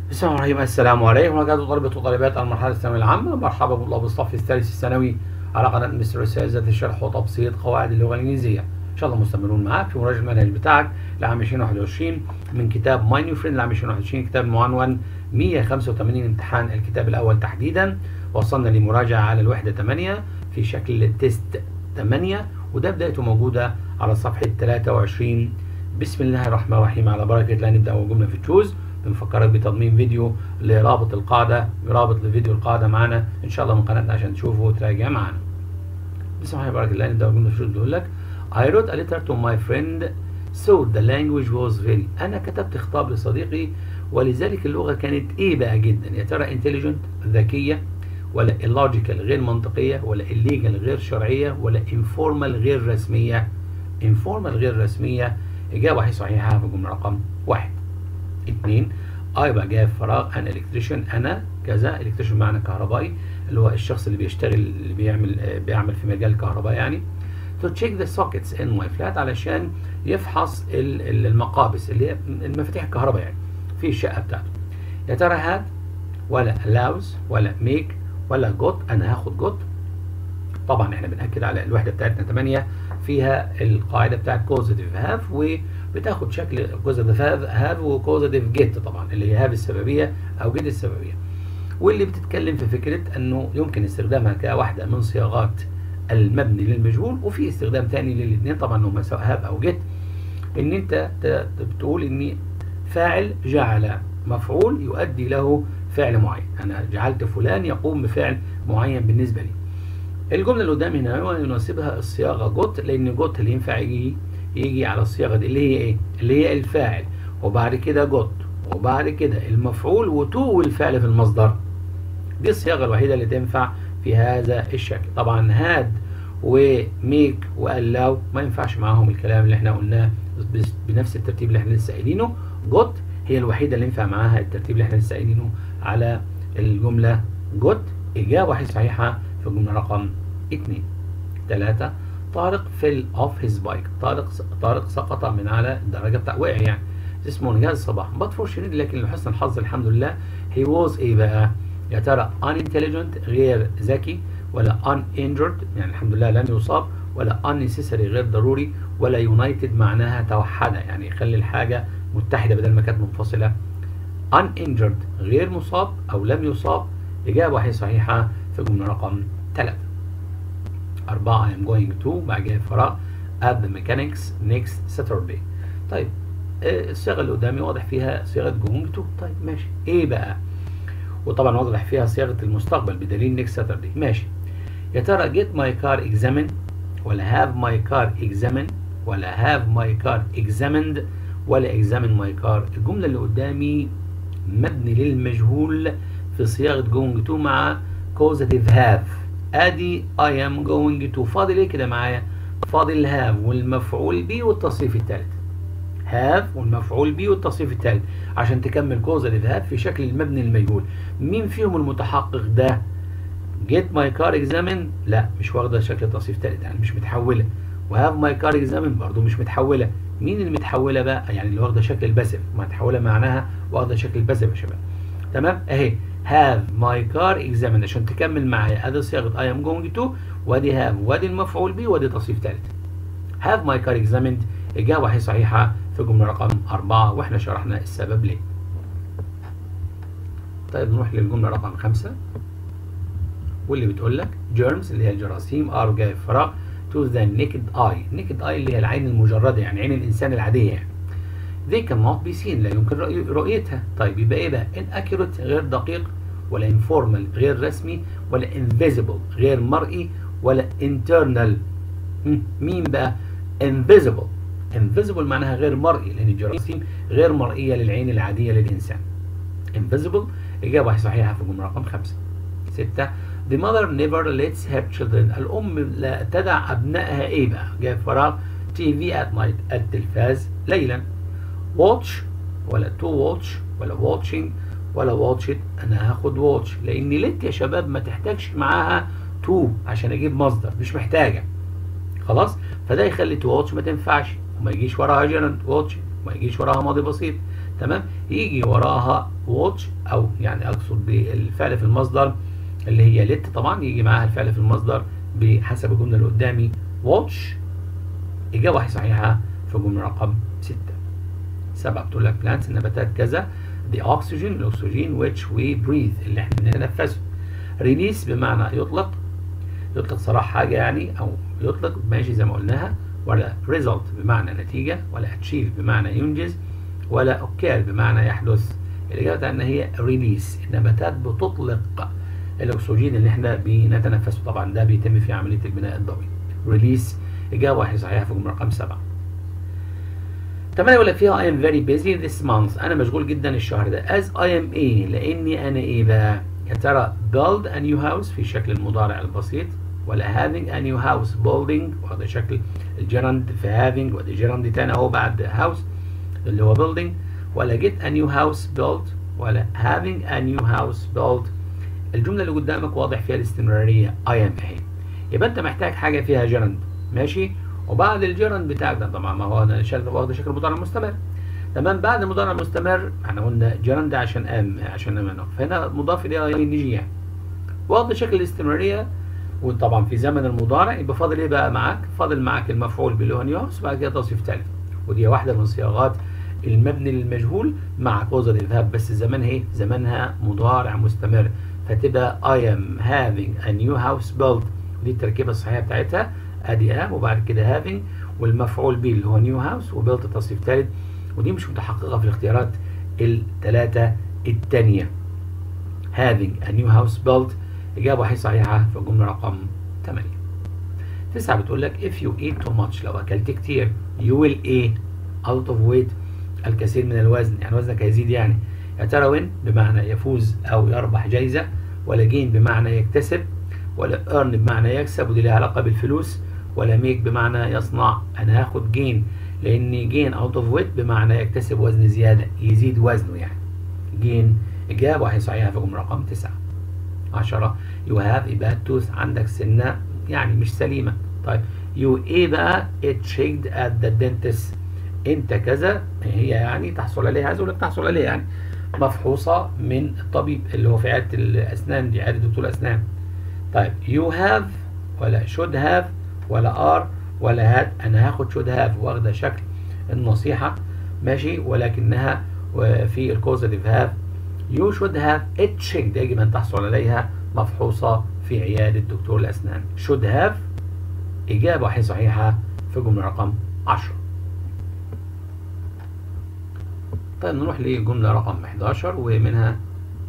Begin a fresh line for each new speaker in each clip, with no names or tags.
بسم الله الرحمن الرحيم السلام عليكم ورحمة الله طلبة وطالبات المرحلة الثانوية العامة مرحبا بالله بالصف الثالث الثانوي على قناة مستر أسامة ذات الشرح وتبسيط قواعد اللغة الإنجليزية إن شاء الله مستمرون معاك في مراجعة المنهج بتاعك لعام 2021 من كتاب ماي نيو فريند لعام 2021 كتاب المعنون 185 امتحان الكتاب الأول تحديدا وصلنا لمراجعة على الوحدة 8 في شكل تيست 8 وده بدايته موجودة على صفحة 23 بسم الله الرحمن الرحيم على بركة الله نبدأ أول جملة في تشوز بنفكرك بتضمين فيديو لرابط القاعدة رابط لفيديو القاعدة معانا إن شاء الله من قناتنا عشان تشوفه وتراجع معانا بسم الله بارك الله نبدأ جملة في بيقول لك I wrote a letter to my friend so the language was very أنا كتبت خطاب لصديقي ولذلك اللغة كانت إيه بقى جدا يا ترى intelligent ذكية ولا illogical غير منطقية ولا illegal غير شرعية ولا informal غير رسمية informal غير رسمية إجابة صحيحة في الجملة رقم واحد اتنين اه يبقى جاي في فراغ انا الكتريشن انا كذا الكتريشن معنى كهربائي اللي هو الشخص اللي بيشتغل اللي بيعمل آه بيعمل في مجال الكهرباء يعني to check the sockets in my flat علشان يفحص المقابس اللي هي المفاتيح الكهرباء يعني في الشقه بتاعته يا ترى هاد ولا allows ولا make ولا got انا هاخد got طبعا احنا بنأكد على الوحده بتاعتنا 8 فيها القاعده بتاعت causative have وبتاخد شكل causative have have وcausative get طبعا اللي هي have السببيه او get السببيه واللي بتتكلم في فكره انه يمكن استخدامها كواحده من صياغات المبني للمجهول وفي استخدام ثاني للاثنين طبعا هم سواء have او get ان انت بتقول ان فاعل جعل مفعول يؤدي له فعل معين انا جعلت فلان يقوم بفعل معين بالنسبه لي الجمله اللي قدامي هنا هو يناسبها الصياغه جوت لان جوت اللي ينفع يجي يجي على الصياغه دي اللي هي ايه اللي هي الفاعل وبعد كده جوت وبعد كده المفعول وتو الفعل في المصدر دي الصياغه الوحيده اللي تنفع في هذا الشكل طبعا هاد وميك والاو ما ينفعش معاهم الكلام اللي احنا قلناه بنفس الترتيب اللي احنا لسه قايلينه جوت هي الوحيده اللي ينفع معاها الترتيب اللي احنا لسه قايلينه على الجمله جوت اجابه صحيحه في الجمله رقم 2 3 طارق فيل اوف هيز بايك طارق طارق سقط من على الدراجه بتاع وقع يعني اسمه نجاز الصباح بات فورشنيت لكن لحسن الحظ الحمد لله هي واز ايه بقى يا ترى unintelligent غير ذكي ولا uninjured يعني الحمد لله لم يصاب ولا unnecessary غير ضروري ولا united معناها توحدة يعني يخلي الحاجة متحدة بدل ما كانت منفصلة uninjured غير مصاب أو لم يصاب إجابة هي صحيحة في الجملة رقم 3 أربعة I am going to بعد كده فراغ at the mechanics next Saturday طيب الصيغة اللي قدامي واضح فيها صيغة going to طيب ماشي إيه بقى وطبعا واضح فيها صياغة المستقبل بدليل next Saturday ماشي يا ترى get my car examined ولا have my car examined ولا have my car examined ولا examine my car الجملة اللي قدامي مبني للمجهول في صياغة going to مع causative have ادي I am going to فاضل ايه كده معايا فاضل have والمفعول به والتصريف الثالث have والمفعول به والتصريف الثالث عشان تكمل causative have في شكل المبني المجهول مين فيهم المتحقق ده get my car examined لا مش واخده شكل تصريف ثالث يعني مش متحوله وهاف ماي كار examined برضه مش متحوله مين اللي متحوله بقى يعني اللي واخده شكل الباسف متحوله معناها واخده شكل الباسف يا شباب تمام اهي have my car examined عشان تكمل معايا ادي صياغه I am going to وادي have وادي المفعول به وادي تصريف ثالث have my car examined اجابه هي صحيحه في الجمله رقم أربعة واحنا شرحنا السبب ليه طيب نروح للجمله رقم خمسة واللي بتقول لك germs اللي هي الجراثيم are جاي فراغ to the naked eye naked eye اللي هي العين المجرده يعني عين الانسان العاديه يعني they cannot be seen لا يمكن رؤيتها طيب يبقى ايه بقى inaccurate غير دقيق ولا informal غير رسمي ولا invisible غير مرئي ولا internal مين بقى invisible invisible معناها غير مرئي لان الجراثيم غير مرئيه للعين العاديه للانسان invisible اجابه صحيحه في الجمله رقم خمسة ستة The mother never lets her children الأم لا تدع أبنائها إيه بقى؟ جاي فراغ TV at night التلفاز ليلا watch ولا to watch ولا watching ولا watch it أنا هاخد watch لأن ليت يا شباب ما تحتاجش معاها to عشان أجيب مصدر مش محتاجة خلاص فده يخلي to watch ما تنفعش وما يجيش وراها gerund watch وما يجيش وراها ماضي بسيط تمام يجي وراها واتش او يعني اقصد بالفعل في المصدر اللي هي لت طبعا يجي معاها الفعل في المصدر بحسب الجمله اللي قدامي واتش اجابه صحيحه في الجمله رقم 6 سبعة بتقول لك plants النباتات كذا the oxygen الاكسجين which we breathe اللي احنا بنتنفسه ريليس بمعنى يطلق يطلق صراحة حاجة يعني او يطلق ماشي زي ما قلناها ولا result بمعنى نتيجة ولا achieve بمعنى ينجز ولا occur بمعنى يحدث الإجابة بتاعتنا هي ريليس النباتات بتطلق الأكسجين اللي احنا بنتنفسه طبعا ده بيتم في عملية البناء الضوئي ريليس إجابة واحدة صحيحة في الجملة رقم سبعة تمام يقول لك فيها I am very busy this month أنا مشغول جدا الشهر ده as I am إيه لأني أنا إيه بقى يا ترى build a new house في شكل المضارع البسيط ولا having a new house building وهذا شكل الجرند في having وده جرند تاني اهو بعد house اللي هو building ولا get a new house built ولا having a new house built الجملة اللي قدامك واضح فيها الاستمرارية I am اهي يبقى انت محتاج حاجة فيها جرند ماشي وبعد الجرند بتاعك ده طبعا ما هو انا شكل واخد شكل مضارع مستمر تمام بعد المضارع المستمر احنا قلنا جرند عشان ام عشان ام فهنا مضاف اليه اي ان جي يعني واخد شكل الاستمرارية وطبعا في زمن المضارع يبقى فاضل ايه بقى معاك؟ فاضل معاك المفعول باللي هو نيوس وبعد كده توصيف ثالث ودي واحده من صياغات المبني للمجهول مع كوزاتيف هاب بس زمانها ايه؟ زمانها مضارع مستمر فتبقى I am having a new house built دي التركيبه الصحيحه بتاعتها ادي ام وبعد كده having والمفعول به اللي هو نيو هاوس وبيلت تصريف ثالث ودي مش متحققه في الاختيارات الثلاثه الثانيه having a new house built إجابة واحدة صحيحة في الجملة رقم 8 تسعة بتقول لك if you eat too much لو أكلت كتير you will ايه out of weight الكثير من الوزن يعني وزنك هيزيد يعني يا ترى وين بمعنى يفوز أو يربح جايزة ولا جين بمعنى يكتسب ولا earn بمعنى يكسب ودي لها علاقة بالفلوس ولا make بمعنى يصنع أنا هاخد جين لأن جين out of weight بمعنى يكتسب وزن زيادة يزيد وزنه يعني جين إجابة واحدة صحيحة في الجملة رقم 9 10 you have a bad tooth عندك سنة يعني مش سليمة طيب you ايه بقى it checked at the dentist انت كذا هي يعني تحصل عليها عايز اقول لك تحصل عليها يعني مفحوصة من الطبيب اللي هو في عيادة الأسنان دي عيادة دكتور الأسنان طيب you have ولا should have ولا are ولا had أنا هاخد should have واخدة شكل النصيحة ماشي ولكنها في الكوزاتيف have you should have it checked يجب أن تحصل عليها مفحوصة في عيادة دكتور الأسنان should have إجابة واحدة صحيحة في جملة رقم 10 طيب نروح لجملة رقم 11 ومنها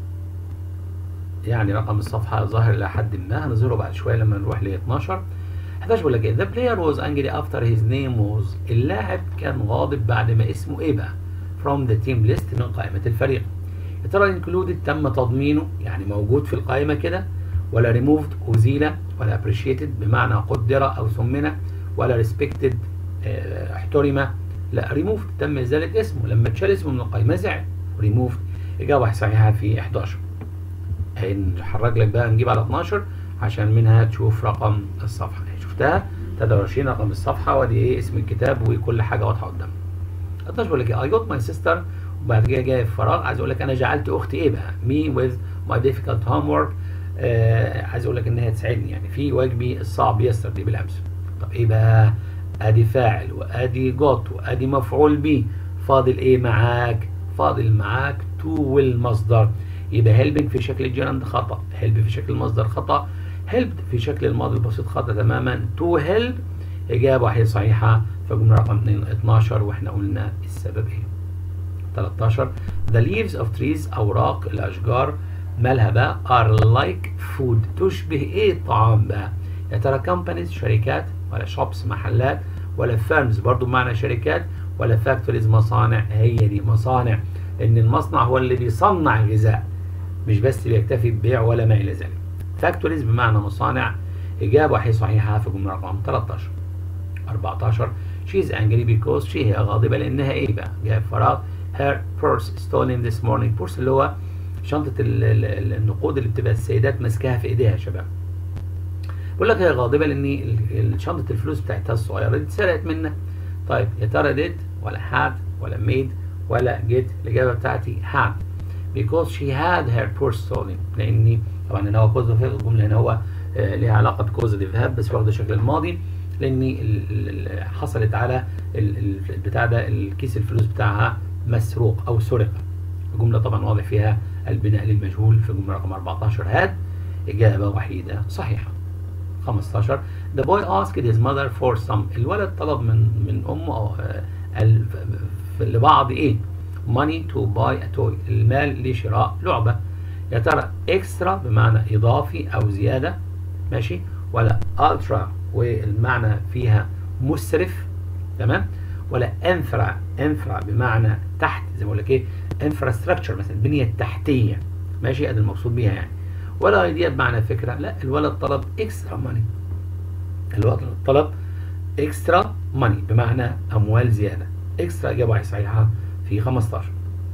يعني رقم الصفحة ظاهر إلى حد ما هنظهره بعد شوية لما نروح ل 12 11 بيقول لك إيه The player was angry after his name was اللاعب كان غاضب بعد ما اسمه إيه بقى from the team list من قائمة الفريق يا ترى included تم تضمينه يعني موجود في القائمة كده ولا removed أزيل ولا appreciated بمعنى قدر أو ثمن ولا respected اه احترم لا removed تم إزالة اسمه لما اتشال اسمه من القائمة زعل removed إجابة صحيحة في 11 هنحرك لك بقى نجيب على 12 عشان منها تشوف رقم الصفحة شفتها 23 رقم الصفحة ودي ايه اسم الكتاب وكل حاجة واضحة قدامك 12 بيقول لك I got my sister وبعد كده جاي في فراغ عايز اقول لك انا جعلت اختي ايه بقى me with my difficult homework آه عايز اقول لك ان هي تساعدني يعني في واجبي الصعب يستردي بالامس طب ايه بقى ادي فاعل وادي جوت وادي مفعول به فاضل ايه معاك فاضل معاك تو والمصدر يبقى هيلبنج في شكل الجيرند خطا هيلب في شكل المصدر خطا هيلبد في شكل الماضي البسيط خطا تماما تو هيلب اجابه واحده صحيحه في الجمله رقم 12 واحنا قلنا السبب ايه 13 The leaves of trees أوراق الأشجار مالها بقى are like food تشبه إيه الطعام بقى يا ترى companies شركات ولا shops محلات ولا firms برضو بمعنى شركات ولا factories مصانع هي دي مصانع لأن المصنع هو اللي بيصنع الغذاء مش بس بيكتفي ببيع ولا ما إلى ذلك factories بمعنى مصانع إجابة واحدة صحيحة في الجملة رقم 13 14 she is angry because she هي غاضبة لأنها إيه بقى جاء فراغ her purse stolen this morning purse اللي هو شنطة النقود اللي بتبقى السيدات ماسكاها في ايديها يا شباب بقول لك هي غاضبة لان شنطة الفلوس بتاعتها الصغيرة دي اتسرقت منها طيب يا ترى did ولا had ولا made ولا get الإجابة بتاعتي had because she had her purse stolen لأني طبعا هنا هو cause of الجملة هنا هو آه ليها علاقة بكوزيتيف هاب بس واخدة شكل الماضي لأن حصلت على البتاع ده الكيس الفلوس بتاعها مسروق أو سرق الجملة طبعا واضح فيها البناء للمجهول في الجملة رقم 14 هاد إجابة وحيدة صحيحة 15 The boy asked his mother for some الولد طلب من من أمه أو لبعض إيه money to buy a toy المال لشراء لعبة يا ترى extra بمعنى إضافي أو زيادة ماشي ولا ultra والمعنى فيها مسرف تمام ولا انفرا انفرا بمعنى تحت زي ما بقول لك ايه انفراستراكشر مثلا البنيه التحتيه ماشي ادي المقصود بيها يعني ولا ايديا بمعنى فكره لا الولد طلب اكسترا ماني الولد طلب اكسترا ماني بمعنى اموال زياده اكسترا اجابه صحيحه في 15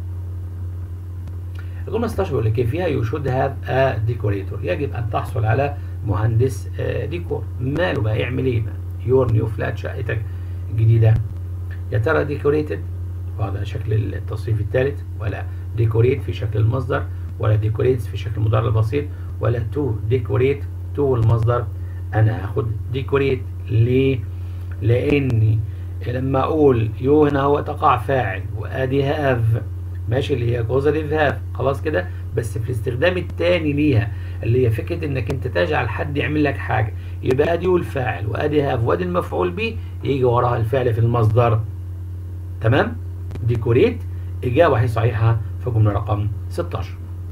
الجمله 16 بيقول لك فيها يو شود هاف ا ديكوريتور يجب ان تحصل على مهندس ديكور ماله بقى يعمل ايه يور نيو فلات شقتك الجديده يا ترى ديكوريتد وهذا شكل التصريف الثالث ولا ديكوريت في شكل المصدر ولا ديكوريتس في شكل المضارع البسيط ولا تو ديكوريت تو المصدر انا هاخد ديكوريت ليه لاني لما اقول يو هنا هو تقع فاعل وادي هاف ماشي اللي هي كوزاتيف هاف خلاص كده بس في الاستخدام الثاني ليها اللي هي فكره انك انت تجعل حد يعمل لك حاجه يبقى ادي الفاعل وادي هاف وادي المفعول به يجي وراها الفعل في المصدر تمام ديكوريت اجابه هي صحيحه في جمله رقم 16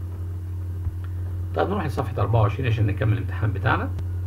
طيب نروح لصفحه 24 عشان نكمل الامتحان بتاعنا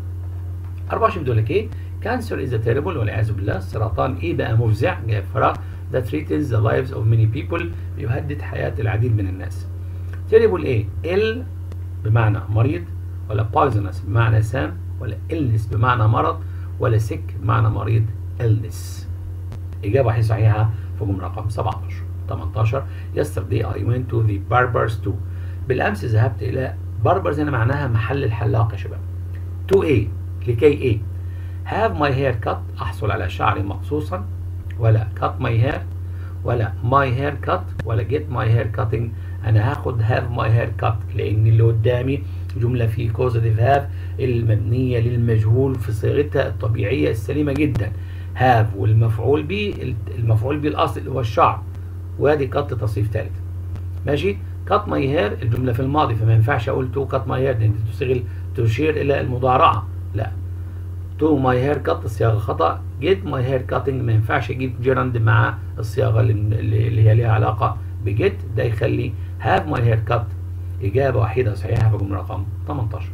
24 بيقول لك ايه كانسر از تيربل والعياذ بالله السرطان ايه بقى مفزع جاي فراغ that threatens the lives of many people بيهدد حياه العديد من الناس تيربل ايه ال بمعنى مريض ولا poisonous بمعنى سام ولا illness بمعنى مرض ولا sick بمعنى مريض illness إجابة هي صحيحة في جملة رقم 17 18 yesterday I went to the barbers too بالأمس ذهبت إلى barbers هنا معناها محل الحلاق يا شباب to إيه لكي إيه have my hair cut أحصل على شعري مقصوصا ولا cut my hair ولا my hair cut ولا get my hair cutting أنا هاخد have my hair cut لأن اللي قدامي جملة في causative have المبنية للمجهول في صيغتها الطبيعية السليمة جدا have والمفعول به المفعول به الأصل اللي هو الشعر وادي كت تصريف ثالث ماشي كات ماي هير الجملة في الماضي فما ينفعش أقول تو كات ماي هير لأن تشتغل تشير إلى المضارعة لا تو ماي هير كات الصياغة خطأ جيت ماي هير كاتنج ما ينفعش أجيب جيرند مع الصياغة اللي هي ليها علاقة بجيت ده يخلي هاف ماي هير كات إجابة وحيدة صحيحة في جملة رقم 18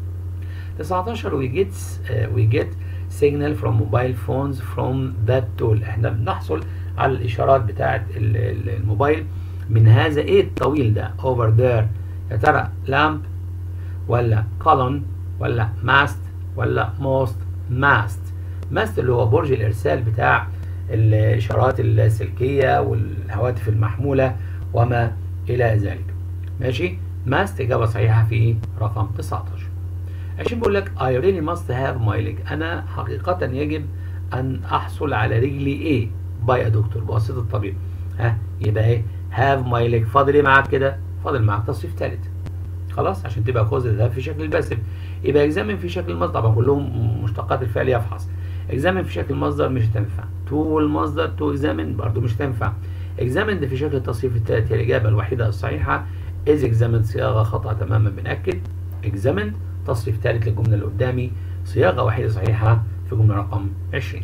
19 we get uh, we get signal from mobile phones from that tool احنا بنحصل على الإشارات بتاعة الموبايل من هذا ايه الطويل ده over there يا ترى lamp ولا column ولا mast ولا most mast mast اللي هو برج الإرسال بتاع الإشارات اللاسلكية والهواتف المحمولة وما إلى ذلك ماشي ماست إجابة صحيحة في رقم 19 عشان بيقول لك I really must have my leg أنا حقيقة يجب أن أحصل على رجلي إيه باي دكتور بواسطة الطبيب ها يبقى إيه have my leg فاضل إيه معاك كده فاضل معاك تصريف ثالث خلاص عشان تبقى كوز ده في شكل الباسف يبقى اكزامن في شكل المصدر طبعا كلهم مشتقات الفعل يفحص اكزامن في شكل المصدر مش هتنفع تو المصدر تو اكزامن برضه مش هتنفع اكزامن ده في شكل التصريف الثالث هي الاجابه الوحيده الصحيحه از اكزامن صياغه خطا تماما بناكد اكزامن تصريف ثالث للجمله اللي قدامي صياغه وحيده صحيحه في جمله رقم 20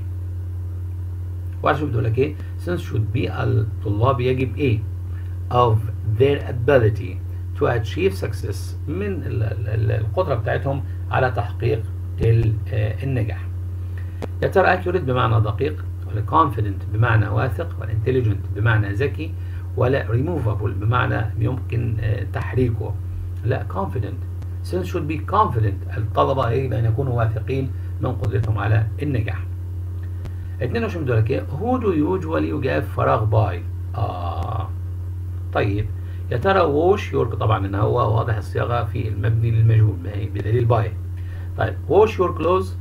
وعشان شوف بتقول لك ايه since should be الطلاب يجب ايه of their ability to achieve success من القدرة بتاعتهم على تحقيق النجاح يا ترى accurate بمعنى دقيق ولا confident بمعنى واثق ولا intelligent بمعنى ذكي ولا removable بمعنى يمكن تحريكه لا confident since should be confident الطلبة يجب أن يكونوا واثقين من قدرتهم على النجاح 22 دول ايه who do you usually يجاب فراغ باي آه طيب يا ترى ووش يورك طبعا ان هو واضح الصياغه في المبني للمجهول ما هي بدليل باي طيب ووش يور كلوز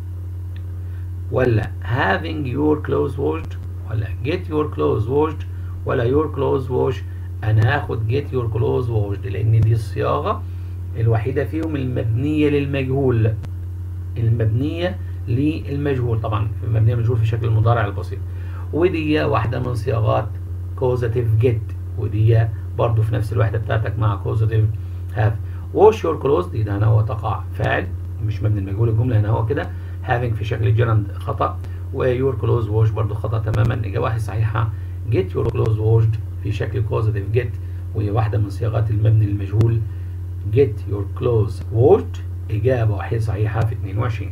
ولا having your clothes washed ولا get your clothes washed ولا your clothes washed انا هاخد get your clothes washed لان دي الصياغه الوحيده فيهم المبنيه للمجهول المبنيه للمجهول طبعا المبنيه للمجهول في شكل المضارع البسيط ودي واحده من صياغات causative get ودي برضو في نفس الوحده بتاعتك مع causative have wash your clothes دي ده هنا هو تقع فاعل مش مبني المجهول الجمله هنا هو كده having في شكل الجرند خطا ويور كلوز ووش برضو خطا تماما اجابه واحده صحيحه get your clothes washed في شكل causative get وهي واحده من صياغات المبني للمجهول get your clothes washed اجابه واحده صحيحه في 22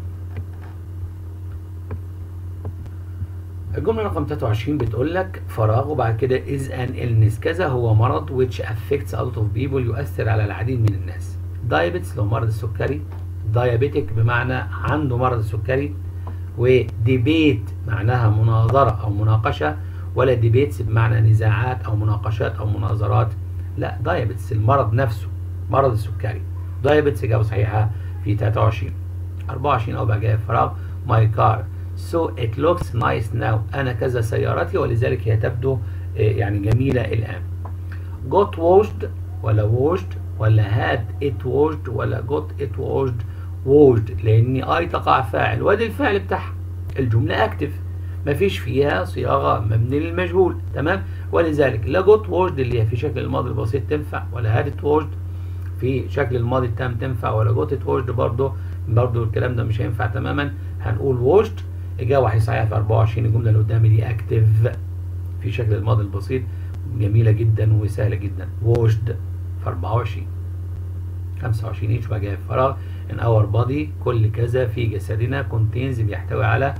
الجملة رقم 23 بتقول لك فراغ وبعد كده is an illness كذا هو مرض which affects a lot of people يؤثر على العديد من الناس diabetes لو مرض السكري diabetic بمعنى عنده مرض السكري وديبيت معناها مناظرة أو مناقشة ولا ديبيتس بمعنى نزاعات أو مناقشات أو مناظرات لا diabetes المرض نفسه مرض السكري diabetes إجابة صحيحة في 23 24 أو بقى جاي فراغ my car so it looks nice now أنا كذا سيارتي ولذلك هي تبدو يعني جميلة الآن got washed ولا washed ولا had it washed ولا got it washed washed لأن اي تقع فاعل وادي الفعل بتاعها الجملة اكتف مفيش فيها صياغة مبني للمجهول تمام ولذلك لا got washed اللي هي في شكل الماضي البسيط تنفع ولا had it washed في شكل الماضي التام تنفع ولا got it washed برضه برضه الكلام ده مش هينفع تماما هنقول washed إجابة واحدة صحيحة في 24 الجملة اللي قدامي دي اكتف في شكل الماضي البسيط جميلة جدا وسهلة جدا washed في 24 25 ايش بقى جاي فراغ in our body كل كذا في جسدنا contains بيحتوي على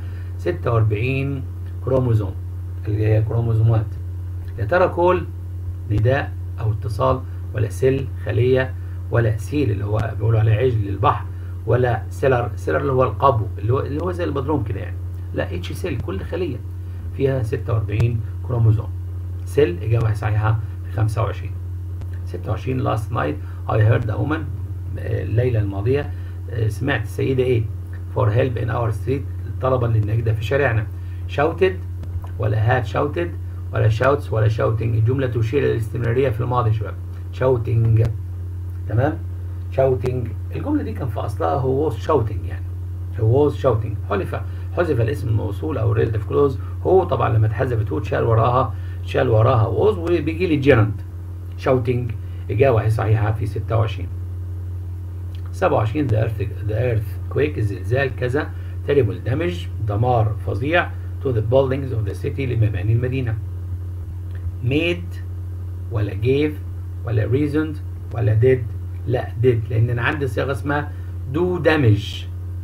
46 كروموزوم اللي هي كروموزومات يا ترى كل نداء او اتصال ولا سيل خلية ولا سيل اللي هو بيقولوا عليه عجل للبحر ولا سيلر سيلر اللي هو القبو اللي هو اللي هو زي البدروم كده يعني لا اتش سيل كل خلية فيها 46 كروموزوم سيل إجابة صحيحة في 25 26 last night I heard a woman الليلة الماضية سمعت السيدة ايه for help in our street طلبا للنجدة في شارعنا shouted ولا had shouted ولا shouts ولا shouting الجملة تشير للاستمرارية في الماضي شباب shouting تمام shouting الجملة دي كان في أصلها هو was shouting يعني هو was shouting حذف حذف الاسم الموصول أو relative clause هو طبعا لما اتحذفت هو اتشال وراها شال وراها was وبيجي لي gerund shouting إجابة صحيحة في 26 27 the earth the earthquake الزلزال كذا terrible damage دمار فظيع to the buildings of the city لمباني المدينة made ولا gave ولا reasoned ولا did لا did لأن أنا عندي صيغة اسمها do damage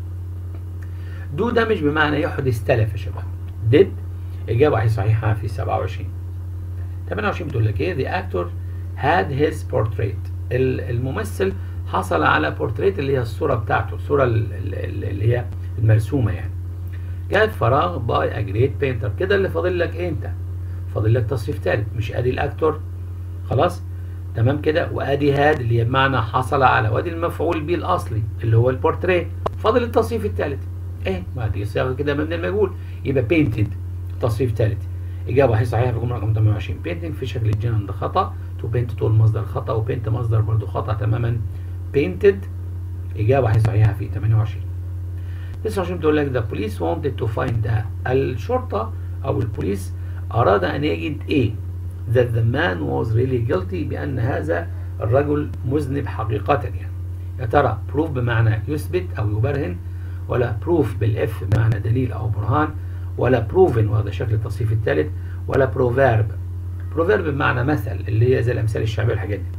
do damage بمعنى يحدث تلف يا شباب did إجابة صحيحة في 27 28 بتقول لك إيه the actor had his portrait الممثل حصل على بورتريت اللي هي الصورة بتاعته الصورة اللي هي المرسومة يعني جاءت فراغ باي ا جريت بينتر كده اللي فاضل لك ايه انت فاضل لك تصريف ثالث مش ادي الاكتور خلاص تمام كده وادي هاد اللي هي بمعنى حصل على وادي المفعول به الاصلي اللي هو البورتريت فاضل التصريف الثالث ايه ما دي صيغه كده مبني المجهول يبقى بينتد تصريف ثالث اجابه صحيحه في الجمله رقم 28 بينتنج في شكل الجنن ده خطا تو بينت طول مصدر خطا وبينت مصدر برضو خطا تماما painted إجابة صحيحة في 28 29 بتقول لك the police wanted to find a الشرطة أو البوليس أراد أن يجد إيه that the man was really guilty بأن هذا الرجل مذنب حقيقة يعني يا ترى proof بمعنى يثبت أو يبرهن ولا proof بالإف بمعنى دليل أو برهان ولا proven وهذا شكل التصريف الثالث ولا proverb proverb بمعنى مثل اللي هي زي الأمثال الشعبية والحاجات دي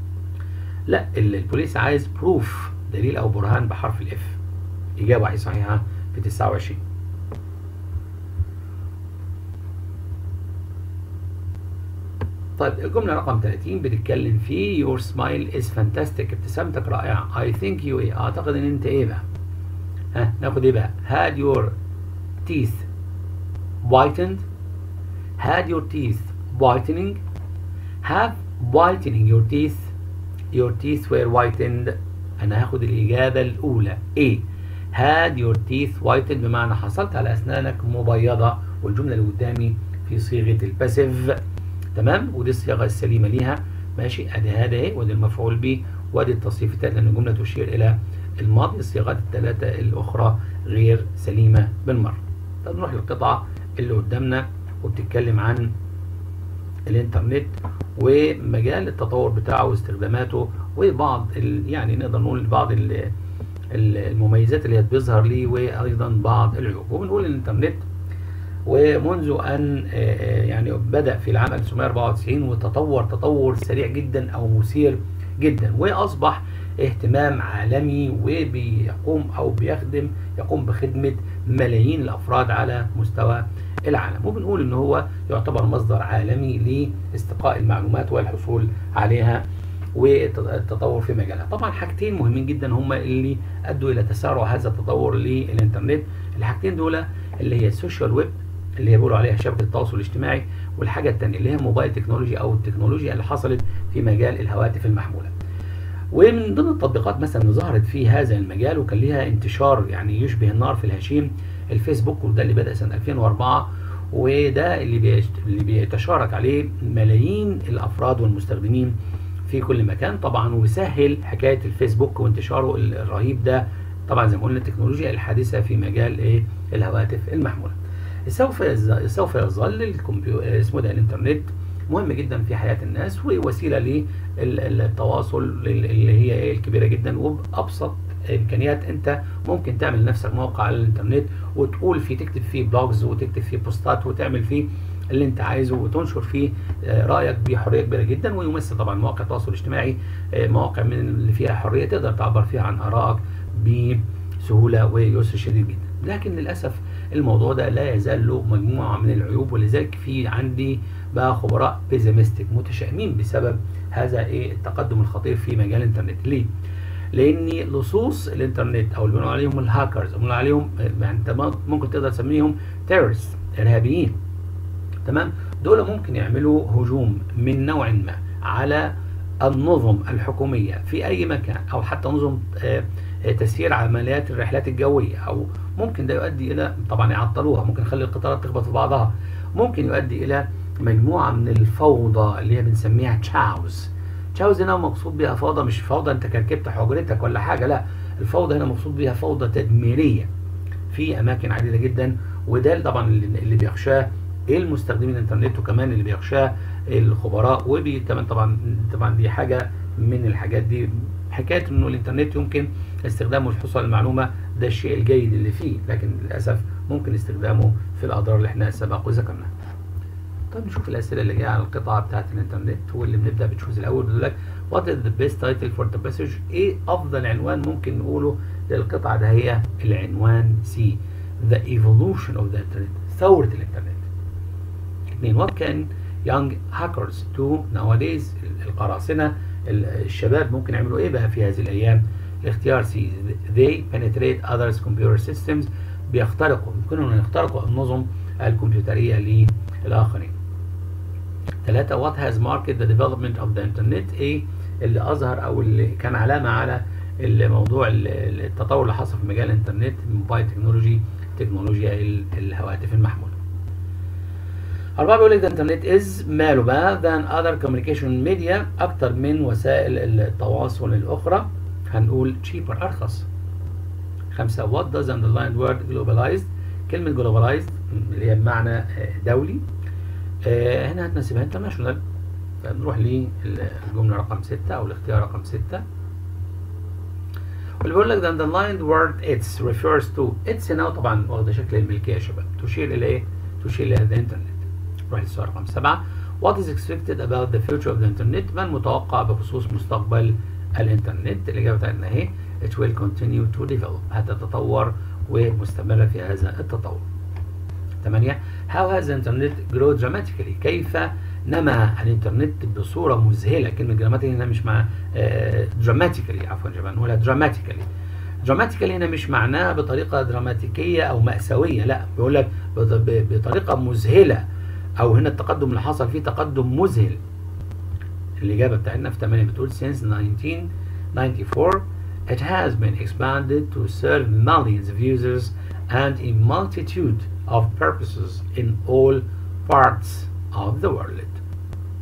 لا البوليس عايز بروف دليل او برهان بحرف الاف اجابه صحيحه في 29 طيب الجملة رقم 30 بتتكلم في your smile is fantastic ابتسامتك رائعة I think you ايه اعتقد ان انت ايه بقى ها ناخد ايه بقى had your teeth whitened had your teeth whitening have whitening your teeth your teeth were whitened انا هاخد الاجابه الاولى ايه had your teeth whitened بمعنى حصلت على اسنانك مبيضه والجمله اللي قدامي في صيغه الباسيف تمام ودي الصياغه السليمه ليها ماشي ادي هذا اهي وادي المفعول به وادي التصريف الثالث لان الجمله تشير الى الماضي الصياغات الثلاثه الاخرى غير سليمه بالمره طب نروح للقطعه اللي قدامنا وبتتكلم عن الانترنت ومجال التطور بتاعه واستخداماته وبعض ال يعني نقدر نقول بعض ال المميزات اللي هي بتظهر ليه وايضا بعض العيوب وبنقول الانترنت ومنذ ان يعني بدا في العام 1994 وتطور تطور سريع جدا او مثير جدا واصبح اهتمام عالمي وبيقوم او بيخدم يقوم بخدمه ملايين الافراد على مستوى العالم وبنقول ان هو يعتبر مصدر عالمي لاستقاء المعلومات والحصول عليها والتطور في مجالها طبعا حاجتين مهمين جدا هم اللي ادوا الى تسارع هذا التطور للانترنت الحاجتين دول اللي هي السوشيال ويب اللي هي بيقولوا عليها شبكه التواصل الاجتماعي والحاجه الثانيه اللي هي موبايل تكنولوجي او التكنولوجيا اللي حصلت في مجال الهواتف المحموله ومن ضمن التطبيقات مثلا اللي ظهرت في هذا المجال وكان ليها انتشار يعني يشبه النار في الهشيم الفيسبوك وده اللي بدا سنه 2004 وده اللي اللي بيتشارك عليه ملايين الافراد والمستخدمين في كل مكان طبعا وبيسهل حكايه الفيسبوك وانتشاره الرهيب ده طبعا زي ما قلنا التكنولوجيا الحديثه في مجال ايه الهواتف المحموله سوف سوف يظل الكمبيو اسمه ده الانترنت مهم جدا في حياه الناس ووسيله للتواصل اللي هي ايه الكبيره جدا وبابسط امكانيات انت ممكن تعمل لنفسك موقع على الانترنت وتقول فيه تكتب فيه بلوجز وتكتب فيه بوستات وتعمل فيه اللي انت عايزه وتنشر فيه رايك بحريه كبيره جدا ويمثل طبعا مواقع التواصل الاجتماعي مواقع من اللي فيها حريه تقدر تعبر فيها عن ارائك بسهوله ويسر شديد جدا لكن للاسف الموضوع ده لا يزال له مجموعه من العيوب ولذلك في عندي بقى خبراء بيزمستيك متشائمين بسبب هذا ايه التقدم الخطير في مجال الانترنت ليه؟ لان لصوص الانترنت او اللي بنقول عليهم الهاكرز بنقول عليهم يعني انت ممكن تقدر تسميهم تيرست ارهابيين تمام دول ممكن يعملوا هجوم من نوع ما على النظم الحكوميه في اي مكان او حتى نظم تسيير عمليات الرحلات الجويه او ممكن ده يؤدي الى طبعا يعطلوها ممكن يخلي القطارات تخبط في بعضها ممكن يؤدي الى مجموعه من الفوضى اللي هي بنسميها تشاوز تشاوز هنا مقصود بها فوضى مش فوضى انت كركبت حجرتك ولا حاجه لا الفوضى هنا مقصود بها فوضى تدميريه في اماكن عديده جدا وده طبعا اللي بيخشاه المستخدمين الانترنت وكمان اللي بيخشاه الخبراء وكمان طبعا طبعا دي حاجه من الحاجات دي حكايه انه الانترنت يمكن استخدامه للحصول على المعلومه ده الشيء الجيد اللي فيه لكن للاسف ممكن استخدامه في الاضرار اللي احنا سبق وذكرناها. طيب نشوف الاسئله اللي جايه على القطعه بتاعه الانترنت واللي بنبدا بالتشوز الاول بيقول لك وات از ذا بيست تايتل فور ذا مسج ايه افضل عنوان ممكن نقوله للقطعه ده هي العنوان سي ذا ايفولوشن اوف ذا انترنت ثوره الانترنت. اثنين وات كان young hackers do nowadays القراصنه الشباب ممكن يعملوا ايه بقى في هذه الايام الاختيار سي they penetrate others computer systems بيخترقوا يمكنهم ان يخترقوا النظم الكمبيوتريه للاخرين ثلاثة what has marked the development of the internet ايه اللي اظهر او اللي كان علامة على الموضوع التطور اللي حصل في مجال الانترنت الموبايل تكنولوجي تكنولوجيا الهواتف المحمولة أربعة بيقول لك the internet is ماله بقى than other communication media أكتر من وسائل التواصل الأخرى هنقول cheaper أرخص خمسة what does underlined word globalized كلمة globalized اللي هي بمعنى دولي آه هنا هتناسبها international فنروح للجملة رقم ستة أو الاختيار رقم ستة واللي بيقول لك the underlined word its refers to its هنا طبعا واخدة شكل الملكية يا شباب تشير إلى إيه؟ تشير إلى الإنترنت نروح للسؤال رقم سبعة What is expected about the future of the internet؟ ما المتوقع بخصوص مستقبل الإنترنت؟ الإجابة بتاعتنا أهي It will continue to develop هتتطور ومستمرة في هذا التطور. 8 How has the internet grown dramatically؟ كيف نما الإنترنت بصورة مذهلة كلمة dramatically هنا مش مع آه dramatically عفوا يا جماعة نقولها dramatically dramatically هنا مش معناها بطريقة دراماتيكية أو مأساوية لا بيقول لك بطريقة مذهلة أو هنا التقدم اللي حصل فيه تقدم مذهل الإجابة بتاعتنا في 8 بتقول since 1994 it has been expanded to serve millions of users and a multitude of purposes in all parts of the world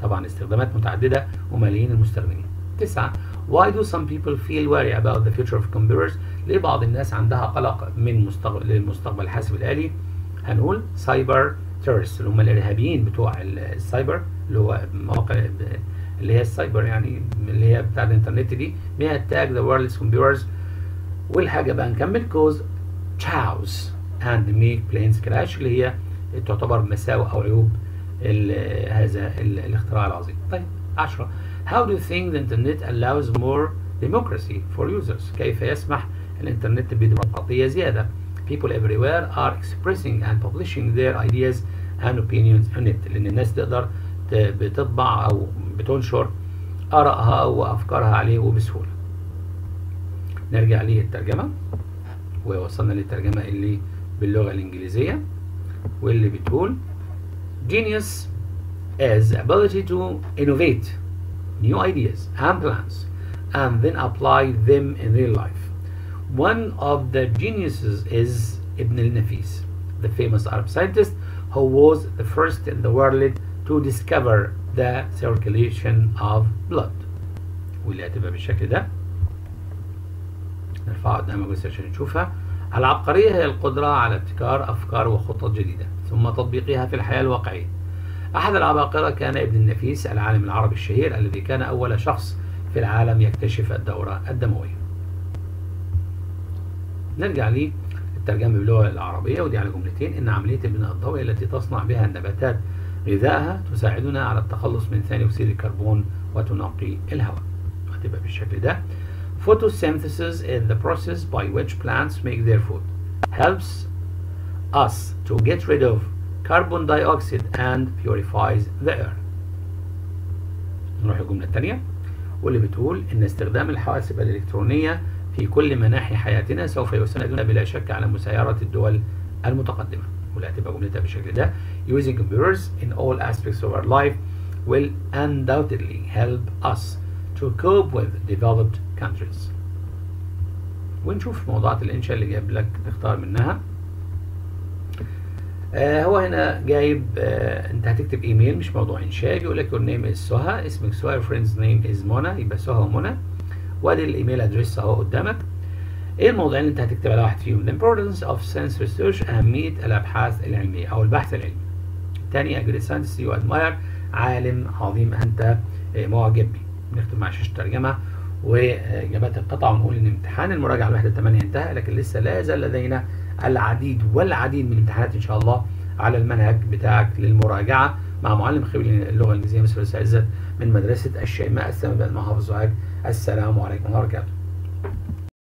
طبعا استخدامات متعددة وملايين المستخدمين تسعة Why do some people feel worry about the future of computers ليه بعض الناس عندها قلق من مستقبل للمستقبل الحاسب الآلي هنقول سايبر تيرست اللي هم الارهابيين بتوع السايبر اللي هو مواقع اللي هي السايبر يعني اللي هي بتاع الانترنت دي may attack the world's computers والحاجه بقى نكمل cause chaos and make planes crash اللي هي تعتبر مساوئ او عيوب ال هذا ال الاختراع العظيم. طيب 10 How do you think the internet allows more democracy for users؟ كيف يسمح الانترنت بديمقراطيه زياده؟ People everywhere are expressing and publishing their ideas and opinions on it لان الناس تقدر بتطبع او بتنشر ارائها وافكارها عليه وبسهوله نرجع للترجمه ووصلنا للترجمه اللي باللغه الانجليزيه واللي بتقول genius is ability to innovate new ideas and plans and then apply them in real life one of the geniuses is Ibn al-Nafis the famous Arab scientist who was the first in the world to discover the circulation of blood واللي هتبقى بالشكل ده نرفعها قدامك بس عشان نشوفها العبقرية هي القدرة على ابتكار أفكار وخطط جديدة ثم تطبيقها في الحياة الواقعية أحد العباقرة كان ابن النفيس العالم العربي الشهير الذي كان أول شخص في العالم يكتشف الدورة الدموية نرجع لي الترجمة باللغة العربية ودي على جملتين إن عملية البناء الضوئي التي تصنع بها النباتات غذائها تساعدنا على التخلص من ثاني أكسيد الكربون وتنقي الهواء هتبقى بالشكل ده Photosynthesis is the process by which plants make their food. Helps us to get rid of carbon dioxide and purifies the air. نروح الجملة الثانية واللي بتقول إن استخدام الحواسب الإلكترونية في كل مناحي حياتنا سوف يساعدنا بلا شك على مسايرة الدول المتقدمة واللي هتبقى جملتها بالشكل ده Using computers in all aspects of our life will undoubtedly help us to cope with developed countries ونشوف موضوعات الانشاء اللي جايب لك تختار منها آه هو هنا جايب آه انت هتكتب ايميل مش موضوع انشاء بيقول لك your name is سهى اسمك سهى your friend's name is منى يبقى سهى ومنى وادي الايميل ادريس اهو قدامك ايه الموضوعين اللي انت هتكتب على واحد فيهم the importance of science research اهميه الابحاث العلميه او البحث العلمي تاني a great scientist you admire عالم عظيم انت معجب بيه نختم مع شاشه الترجمه واجابات القطع ونقول ان امتحان المراجعه الوحده 8 انتهى لكن لسه لا زال لدينا العديد والعديد من الامتحانات ان شاء الله على المنهج بتاعك للمراجعه مع معلم خبير اللغه الانجليزيه مستر عزت من مدرسه الشيماء السامي بن محافظ سوهاج السلام عليكم ورحمه الله وبركاته